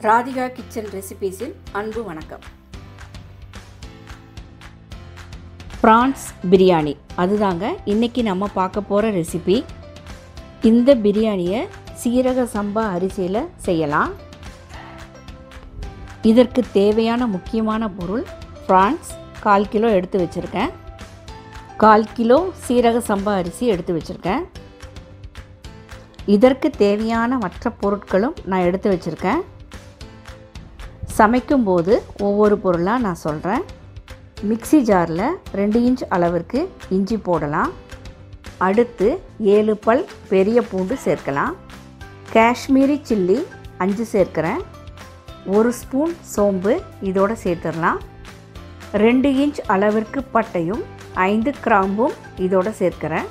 Radhika kitchen ரெசிபீஸில் அன்பு வணக்கம் prawns biryani அதுதாங்க இன்றைக்கி நம்ம பார்க்க போகிற ரெசிபி இந்த பிரியாணியை சீரக சம்பா அரிசியில் செய்யலாம் இதற்கு தேவையான முக்கியமான பொருள் ப்ரான்ஸ் கால் கிலோ எடுத்து வச்சுருக்கேன் கால் கிலோ சீரக சம்பா அரிசி எடுத்து வச்சுருக்கேன் இதற்கு தேவையான மற்ற பொருட்களும் நான் எடுத்து வச்சுருக்கேன் சமைக்கும்போது ஒவ்வொரு பொருளாக நான் சொல்கிறேன் மிக்ஸி ஜாரில் ரெண்டு இன்ச் அளவிற்கு இஞ்சி போடலாம் அடுத்து ஏழு பல் பெரிய பூண்டு சேர்க்கலாம் காஷ்மீரி சில்லி அஞ்சு சேர்க்குறேன் ஒரு ஸ்பூன் சோம்பு இதோடு சேர்த்துடலாம் ரெண்டு இன்ச் அளவிற்கு பட்டையும் ஐந்து கிராம்பும் இதோடு சேர்க்குறேன்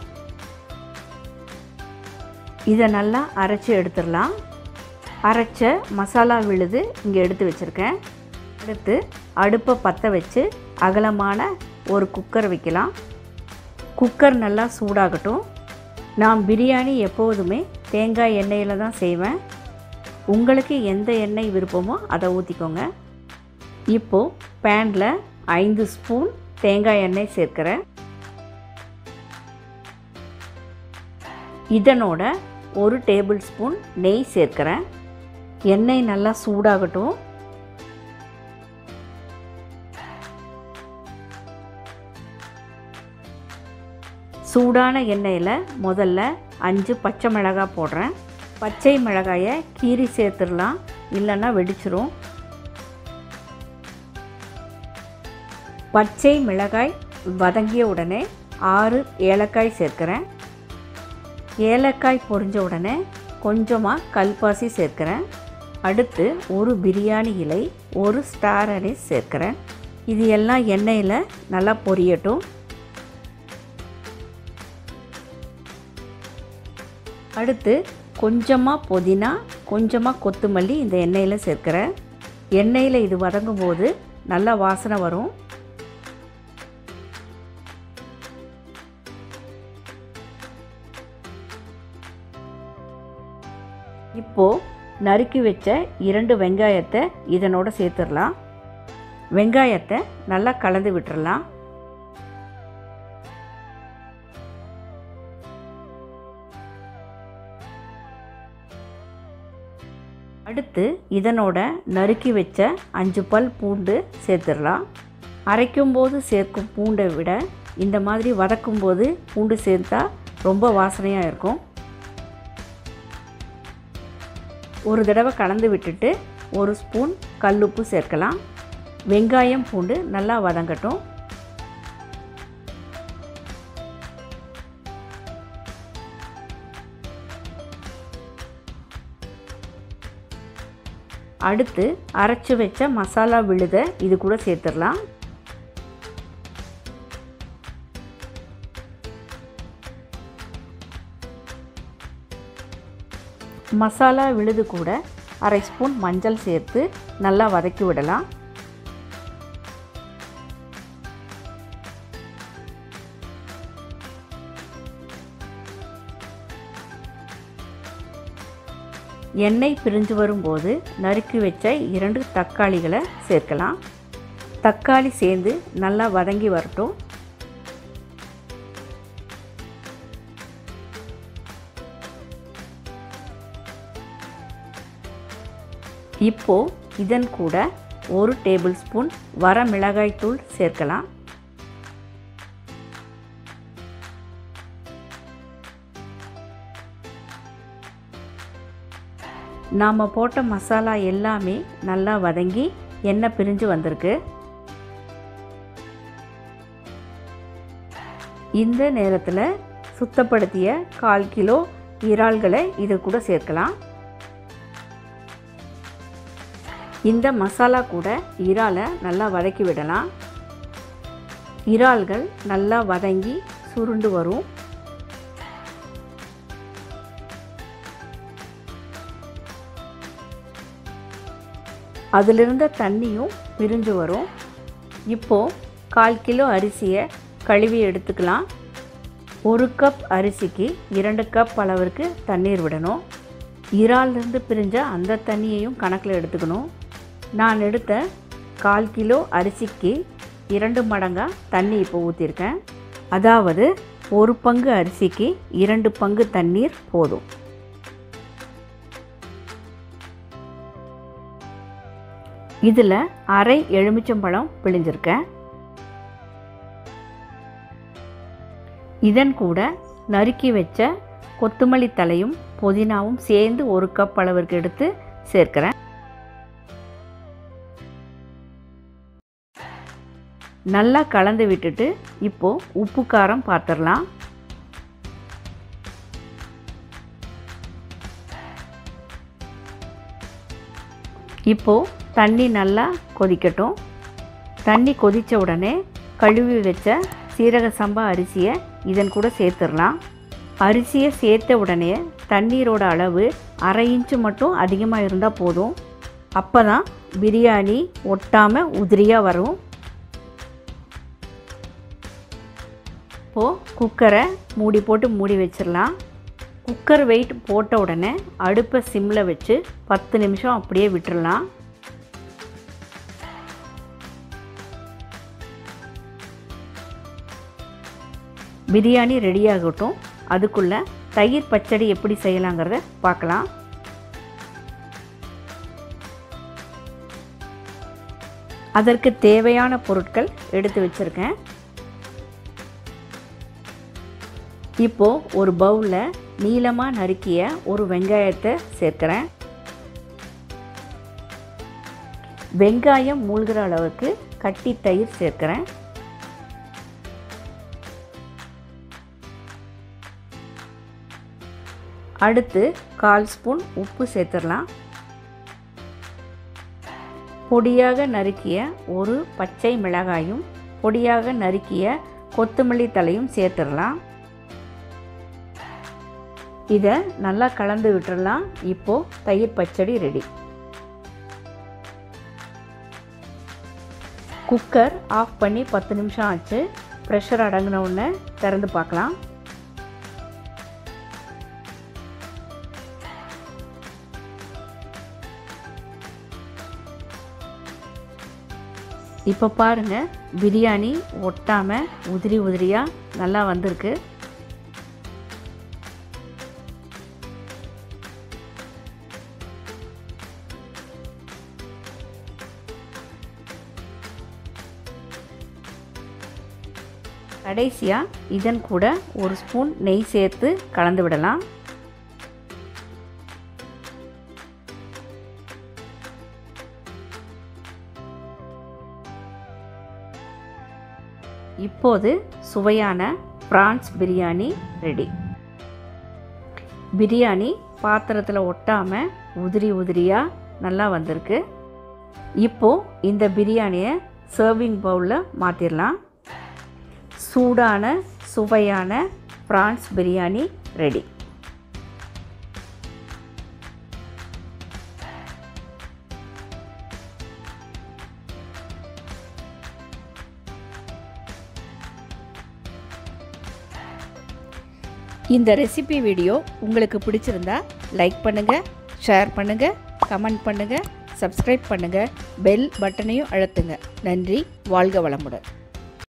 இதை நல்லா அரைச்சி எடுத்துடலாம் அரைச்ச மசாலா விழுது இங்கே எடுத்து வச்சுருக்கேன் அடுத்து அடுப்பை பற்ற வச்சு அகலமான ஒரு குக்கர் வைக்கலாம் குக்கர் நல்லா சூடாகட்டும் நான் பிரியாணி எப்போதுமே தேங்காய் எண்ணெயில் தான் செய்வேன் உங்களுக்கு எந்த எண்ணெய் விருப்பமோ அதை ஊற்றிக்கோங்க இப்போது பேனில் ஐந்து ஸ்பூன் தேங்காய் எண்ணெய் சேர்க்குறேன் இதனோட ஒரு டேபிள் ஸ்பூன் நெய் சேர்க்குறேன் எண்ணெய் நல்லா சூடாகட்டும் சூடான எண்ணெயில் முதல்ல அஞ்சு பச்சை மிளகாய் போடுறேன் பச்சை மிளகாயை கீரி சேர்த்துடலாம் இல்லைன்னா வெடிச்சிரும் பச்சை மிளகாய் வதங்கிய உடனே ஆறு ஏலக்காய் சேர்க்குறேன் ஏலக்காய் பொரிஞ்ச உடனே கொஞ்சமாக கல்பாசி சேர்க்குறேன் அடுத்து ஒரு பிரியாணி இலை ஒரு ஸ்டார் அனிஸ் சேர்க்குறேன் இது எல்லாம் எண்ணெயில் நல்லா பொரியட்டும் அடுத்து கொஞ்சமாக புதினா கொஞ்சமாக கொத்தமல்லி இந்த எண்ணெயில் சேர்க்குறேன் எண்ணெயில் இது வதங்கும் போது நல்லா வாசனை வரும் இப்போது நறுக்கி வச்ச இரண்டு வெங்காயத்தை இதனோட சேர்த்துடலாம் வெங்காயத்தை நல்லா கலந்து விட்டுறலாம் அடுத்து இதனோட நறுக்கி வச்ச அஞ்சு பல் பூண்டு சேர்த்துடலாம் அரைக்கும்போது சேர்க்கும் பூண்டை விட இந்த மாதிரி வதக்கும்போது பூண்டு சேர்த்தா ரொம்ப வாசனையாக இருக்கும் ஒரு தடவை கலந்து விட்டுட்டு ஒரு ஸ்பூன் கல்லுப்பு சேர்க்கலாம் வெங்காயம் பூண்டு நல்லா வதங்கட்டும் அடுத்து அரைச்சி வச்ச மசாலா விழுத இது கூட சேர்த்துடலாம் மசாலா விழுது கூட அரை ஸ்பூன் மஞ்சள் சேர்த்து நல்லா வதக்கி விடலாம் எண்ணெய் பிரிஞ்சு வரும்போது நறுக்கி வச்ச இரண்டு தக்காளிகளை சேர்க்கலாம் தக்காளி சேர்ந்து நல்லா வதங்கி வரட்டும் இப்போது இதன் கூட ஒரு டேபிள் ஸ்பூன் வர மிளகாய் தூள் சேர்க்கலாம் நாம் போட்ட மசாலா எல்லாமே நல்லா வதங்கி எண்ணெய் பிரிஞ்சு வந்திருக்கு இந்த நேரத்தில் சுத்தப்படுத்திய கால் கிலோ இறால்களை இது கூட சேர்க்கலாம் இந்த மசாலா கூட இறாலை நல்லா வதக்கி விடலாம் இறால்கள் நல்லா வதங்கி சுருண்டு வரும் அதிலிருந்த தண்ணியும் பிரிஞ்சு வரும் இப்போது கால் கிலோ அரிசியை கழுவி எடுத்துக்கலாம் ஒரு கப் அரிசிக்கு இரண்டு கப் அளவிற்கு தண்ணீர் விடணும் இறால்லேருந்து பிரிஞ்ச அந்த தண்ணியையும் கணக்கில் எடுத்துக்கணும் நான் எடுத்த கால் கிலோ அரிசிக்கு இரண்டு மடங்காக தண்ணி இப்போ ஊற்றிருக்கேன் அதாவது ஒரு பங்கு அரிசிக்கு இரண்டு பங்கு தண்ணீர் போதும் இதில் அரை எலுமிச்சம்பழம் பிழிஞ்சிருக்கேன் இதன் கூட நறுக்கி வச்ச கொத்தமல்லி தலையும் புதினாவும் சேர்ந்து ஒரு கப் அளவிற்கு எடுத்து சேர்க்கிறேன் நல்லா கலந்து விட்டுட்டு இப்போது உப்பு காரம் பார்த்துடலாம் இப்போது தண்ணி நல்லா கொதிக்கட்டும் தண்ணி கொதித்த உடனே கழுவி வச்ச சீரக சம்பா அரிசியை இதன் கூட சேர்த்துடலாம் அரிசியை சேர்த்த உடனே தண்ணீரோட அளவு அரை இன்ச்சு மட்டும் அதிகமாக இருந்தால் போதும் அப்போ தான் பிரியாணி ஒட்டாமல் உதிரியாக வரும் இப்போது குக்கரை மூடி போட்டு மூடி வச்சிடலாம் குக்கர் வெயிட் போட்ட உடனே அடுப்பை சிம்மில் வச்சு பத்து நிமிஷம் அப்படியே விட்டுறலாம் பிரியாணி ரெடி ஆகட்டும் அதுக்குள்ளே தயிர் பச்சடி எப்படி செய்யலாங்கிறத பார்க்கலாம் அதற்கு தேவையான பொருட்கள் எடுத்து வச்சுருக்கேன் இப்போது ஒரு பவுலில் நீளமாக நறுக்கிய ஒரு வெங்காயத்தை சேர்க்குறேன் வெங்காயம் மூழ்கிற அளவுக்கு கட்டி தயிர் சேர்க்குறேன் அடுத்து கால் ஸ்பூன் உப்பு சேர்த்துடலாம் பொடியாக நறுக்கிய ஒரு பச்சை மிளகாயும் பொடியாக நறுக்கிய கொத்தமல்லி தலையும் சேர்த்துடலாம் இதை நல்லா கலந்து விட்டுடலாம் இப்போது தயிர் பச்சடி ரெடி குக்கர் ஆஃப் பண்ணி பத்து நிமிஷம் ஆச்சு ப்ரெஷர் அடங்கின உடனே திறந்து பார்க்கலாம் இப்போ பாருங்கள் பிரியாணி ஒட்டாமல் உதிரி உதிரியாக நல்லா வந்திருக்கு கடைசியாக இதன் கூட ஒரு ஸ்பூன் நெய் சேர்த்து கலந்து விடலாம் இப்போது சுவையான ப்ரான்ஸ் பிரியாணி ரெடி பிரியாணி பாத்திரத்தில் ஒட்டாமல் உதிரி உதிரியாக நல்லா வந்திருக்கு இப்போது இந்த பிரியாணியை சர்விங் பவுலில் மாற்றிடலாம் சூடான சுவையான ப்ரான்ஸ் பிரியாணி ரெடி இந்த ரெசிபி வீடியோ உங்களுக்கு பிடிச்சிருந்தா லைக் பண்ணுங்கள் ஷேர் பண்ணுங்கள் கமெண்ட் பண்ணுங்கள் சப்ஸ்கிரைப் பண்ணுங்கள் பெல் பட்டனையும் அழுத்துங்க நன்றி வாழ்க வளமுடன்